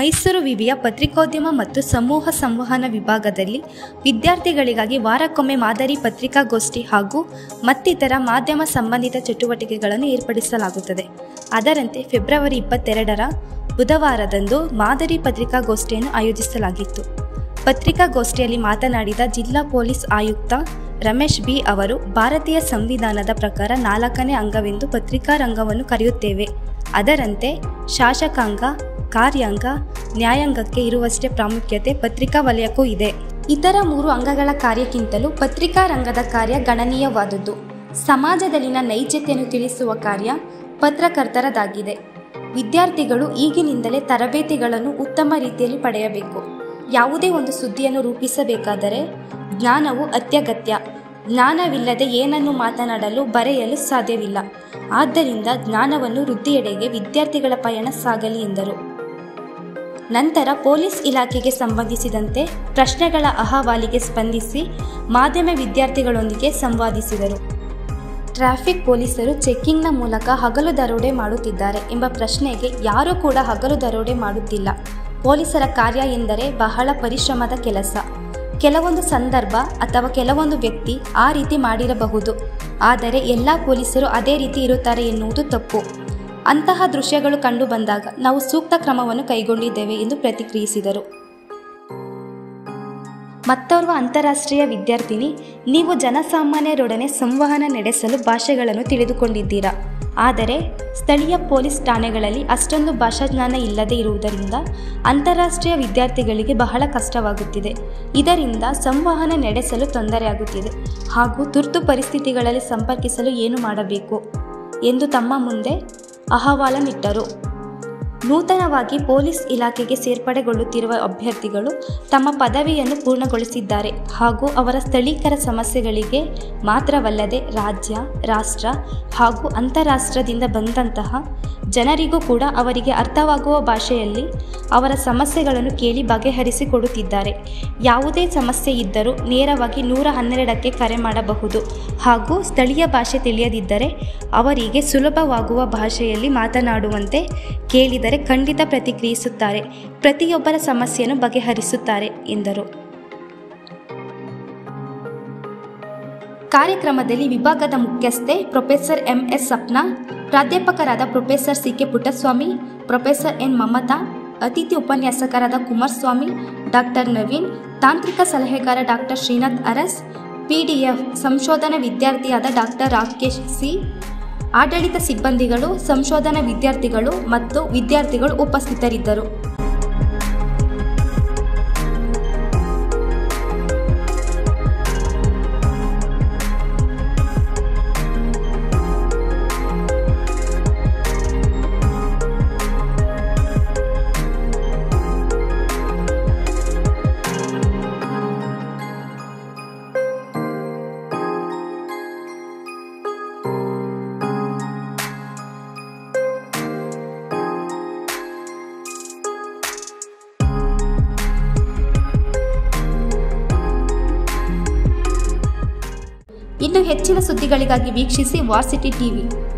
ಮೈಸೂರು ವಿವಿಯ ಪತ್ರಿಕೋದ್ಯಮ ಮತ್ತು ಸಮೂಹ ಸಂವಹನ ವಿಭಾಗದಲ್ಲಿ ವಿದ್ಯಾರ್ಥಿಗಳಿಗಾಗಿ ವಾರಕ್ಕೊಮ್ಮೆ ಮಾದರಿ ಪತ್ರಿಕಾಗೋಷ್ಠಿ ಹಾಗೂ ಮತ್ತಿತರ ಮಾಧ್ಯಮ ಸಂಬಂಧಿತ ಚಟುವಟಿಕೆಗಳನ್ನು ಏರ್ಪಡಿಸಲಾಗುತ್ತದೆ ಅದರಂತೆ ಫೆಬ್ರವರಿ ಇಪ್ಪತ್ತೆರಡರ ಬುಧವಾರದಂದು ಮಾದರಿ ಪತ್ರಿಕಾಗೋಷ್ಠಿಯನ್ನು ಆಯೋಜಿಸಲಾಗಿತ್ತು ಪತ್ರಿಕಾಗೋಷ್ಠಿಯಲ್ಲಿ ಮಾತನಾಡಿದ ಜಿಲ್ಲಾ ಪೊಲೀಸ್ ಆಯುಕ್ತ ರಮೇಶ್ ಬಿ ಅವರು ಭಾರತೀಯ ಸಂವಿಧಾನದ ಪ್ರಕಾರ ನಾಲ್ಕನೇ ಅಂಗವೆಂದು ಪತ್ರಿಕಾ ರಂಗವನ್ನು ಕರೆಯುತ್ತೇವೆ ಅದರಂತೆ ಶಾಸಕಾಂಗ ಕಾರ್ಯಾಂಗ ನ್ಯಾಯಾಂಗಕ್ಕೆ ಇರುವಷ್ಟೇ ಪ್ರಾಮುಖ್ಯತೆ ಪತ್ರಿಕಾ ವಲಯಕ್ಕೂ ಇದೆ ಇತರ ಮೂರು ಅಂಗಗಳ ಕಾರ್ಯಕ್ಕಿಂತಲೂ ಪತ್ರಿಕಾ ರಂಗದ ಕಾರ್ಯ ಗಣನೀಯವಾದುದು ಸಮಾಜದಲ್ಲಿನ ನೈಜತೆಯನ್ನು ತಿಳಿಸುವ ಕಾರ್ಯ ಪತ್ರಕರ್ತರದಾಗಿದೆ ವಿದ್ಯಾರ್ಥಿಗಳು ಈಗಿನಿಂದಲೇ ತರಬೇತಿಗಳನ್ನು ಉತ್ತಮ ರೀತಿಯಲ್ಲಿ ಪಡೆಯಬೇಕು ಯಾವುದೇ ಒಂದು ಸುದ್ದಿಯನ್ನು ರೂಪಿಸಬೇಕಾದರೆ ಜ್ಞಾನವು ಅತ್ಯಗತ್ಯ ಜ್ಞಾನವಿಲ್ಲದೆ ಏನನ್ನು ಮಾತನಾಡಲು ಬರೆಯಲು ಸಾಧ್ಯವಿಲ್ಲ ಆದ್ದರಿಂದ ಜ್ಞಾನವನ್ನು ವೃದ್ಧಿಯೆಡೆಗೆ ವಿದ್ಯಾರ್ಥಿಗಳ ಪಯಣ ಸಾಗಲಿ ಎಂದರು ನಂತರ ಪೊಲೀಸ್ ಇಲಾಖೆಗೆ ಸಂಬಂಧಿಸಿದಂತೆ ಪ್ರಶ್ನೆಗಳ ಅಹವಾಲಿಗೆ ಸ್ಪಂದಿಸಿ ಮಾಧ್ಯಮ ವಿದ್ಯಾರ್ಥಿಗಳೊಂದಿಗೆ ಸಂವಾದಿಸಿದರು ಟ್ರಾಫಿಕ್ ಪೊಲೀಸರು ಚೆಕ್ಕಿಂಗ್ನ ಮೂಲಕ ಹಗಲು ದರೋಡೆ ಮಾಡುತ್ತಿದ್ದಾರೆ ಎಂಬ ಪ್ರಶ್ನೆಗೆ ಯಾರೂ ಕೂಡ ಹಗಲು ದರೋಡೆ ಮಾಡುತ್ತಿಲ್ಲ ಪೊಲೀಸರ ಕಾರ್ಯ ಎಂದರೆ ಬಹಳ ಪರಿಶ್ರಮದ ಕೆಲಸ ಕೆಲವೊಂದು ಸಂದರ್ಭ ಅಥವಾ ಕೆಲವೊಂದು ವ್ಯಕ್ತಿ ಆ ರೀತಿ ಮಾಡಿರಬಹುದು ಆದರೆ ಎಲ್ಲ ಪೊಲೀಸರು ಅದೇ ರೀತಿ ಇರುತ್ತಾರೆ ಎನ್ನುವುದು ತಪ್ಪು ಅಂತಹ ದೃಶ್ಯಗಳು ಕಂಡು ಬಂದಾಗ ನಾವು ಸೂಕ್ತ ಕ್ರಮವನ್ನು ಕೈಗೊಂಡಿದ್ದೇವೆ ಎಂದು ಪ್ರತಿಕ್ರಿಯಿಸಿದರು ಮತ್ತೋರ್ವ ಅಂತಾರಾಷ್ಟ್ರೀಯ ವಿದ್ಯಾರ್ಥಿನಿ ನೀವು ಜನಸಾಮಾನ್ಯರೊಡನೆ ಸಂವಹನ ನಡೆಸಲು ಭಾಷೆಗಳನ್ನು ತಿಳಿದುಕೊಂಡಿದ್ದೀರಾ ಆದರೆ ಸ್ಥಳೀಯ ಪೊಲೀಸ್ ಠಾಣೆಗಳಲ್ಲಿ ಅಷ್ಟೊಂದು ಭಾಷಾಜ್ಞಾನ ಇಲ್ಲದೆ ಇರುವುದರಿಂದ ಅಂತಾರಾಷ್ಟ್ರೀಯ ವಿದ್ಯಾರ್ಥಿಗಳಿಗೆ ಬಹಳ ಕಷ್ಟವಾಗುತ್ತಿದೆ ಇದರಿಂದ ಸಂವಹನ ನಡೆಸಲು ತೊಂದರೆಯಾಗುತ್ತಿದೆ ಹಾಗೂ ತುರ್ತು ಪರಿಸ್ಥಿತಿಗಳಲ್ಲಿ ಸಂಪರ್ಕಿಸಲು ಏನು ಮಾಡಬೇಕು ಎಂದು ತಮ್ಮ ಮುಂದೆ ಅಹವಾಲನ್ನಿಟ್ಟರು ನೂತನವಾಗಿ ಪೊಲೀಸ್ ಇಲಾಖೆಗೆ ಸೇರ್ಪಡೆಗೊಳ್ಳುತ್ತಿರುವ ಅಭ್ಯರ್ಥಿಗಳು ತಮ್ಮ ಪದವಿಯನ್ನು ಪೂರ್ಣಗೊಳಿಸಿದ್ದಾರೆ ಹಾಗೂ ಅವರ ಸ್ಥಳೀಕರ ಸಮಸ್ಯೆಗಳಿಗೆ ಮಾತ್ರವಲ್ಲದೆ ರಾಜ್ಯ ರಾಷ್ಟ್ರ ಹಾಗೂ ಅಂತಾರಾಷ್ಟ್ರದಿಂದ ಬಂದಂತಹ ಜನರಿಗೂ ಕೂಡ ಅವರಿಗೆ ಅರ್ಥವಾಗುವ ಭಾಷೆಯಲ್ಲಿ ಅವರ ಸಮಸ್ಯೆಗಳನ್ನು ಕೇಳಿ ಬಗೆಹರಿಸಿಕೊಡುತ್ತಿದ್ದಾರೆ ಯಾವುದೇ ಸಮಸ್ಯೆ ಇದ್ದರೂ ನೇರವಾಗಿ ನೂರ ಹನ್ನೆರಡಕ್ಕೆ ಕರೆ ಮಾಡಬಹುದು ಹಾಗೂ ಸ್ಥಳೀಯ ಭಾಷೆ ತಿಳಿಯದಿದ್ದರೆ ಅವರಿಗೆ ಸುಲಭವಾಗುವ ಭಾಷೆಯಲ್ಲಿ ಮಾತನಾಡುವಂತೆ ಕೇಳಿದರೆ ಖಂಡಿತ ಪ್ರತಿಕ್ರಿಯಿಸುತ್ತಾರೆ ಪ್ರತಿಯೊಬ್ಬರ ಸಮಸ್ಯೆಯನ್ನು ಬಗೆಹರಿಸುತ್ತಾರೆ ಎಂದರು ಕಾರ್ಯಕ್ರಮದಲ್ಲಿ ವಿಭಾಗದ ಮುಖ್ಯಸ್ಥೆ ಪ್ರೊಫೆಸರ್ ಎಂ ಎಸ್ ಸಪ್ನಾ ಪ್ರಾಧ್ಯಾಪಕರಾದ professor C K Puttaswamy professor N Mamata ಅತಿಥಿ ಉಪನ್ಯಾಸಕರಾದ ಕುಮಾರಸ್ವಾಮಿ ಡಾಕ್ಟರ್ ನವೀನ್ ತಾಂತ್ರಿಕ ಸಲಹೆಗಾರ ಡಾಕ್ಟರ್ ಶ್ರೀನಾಥ್ ಅರಸ್ ಪಿಡಿಎಫ್ ಸಂಶೋಧನಾ ವಿದ್ಯಾರ್ಥಿಯಾದ ಡಾಕ್ಟರ್ ರಾಕೇಶ್ ಸಿ ಆಡಳಿತ ಸಿಬ್ಬಂದಿಗಳು ಸಂಶೋಧನಾ ವಿದ್ಯಾರ್ಥಿಗಳು ಮತ್ತು ವಿದ್ಯಾರ್ಥಿಗಳು ಉಪಸ್ಥಿತರಿದ್ದರು ಇನ್ನು ಹೆಚ್ಚಿನ ಸುದ್ದಿಗಳಿಗಾಗಿ ವೀಕ್ಷಿಸಿ ವಾರ್ಸಿಟಿ ಟಿವಿ